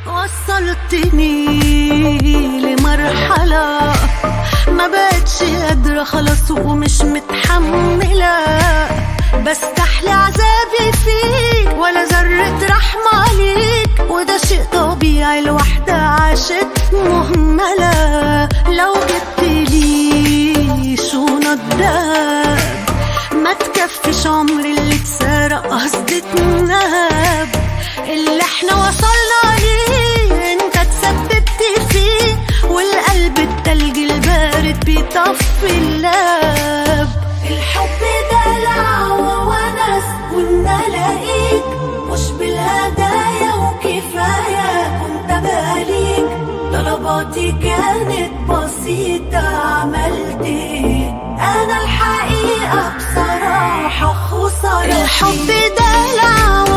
وصلتني لمرحلة ما بقتش قادرة خلاص ومش متحملة بستحلي عذابي فيك ولا ذرة رحمة عليك وده شيء طبيعي الواحدة عاشت مهملة لو جبت لي شو نداب ما تكفيش عمر اللي اتسرق قصدي اتنهب اللي احنا وصلنا ليه انت تسببت فيه والقلب التلج البارد بيطفي اللاب الحب دلع وونس كنا لاقيك مش بالهدايا وكفاية كنت باليك طلباتي كانت بسيطة عملت ايه انا الحقيقة بصراحة خسارة الحب دلع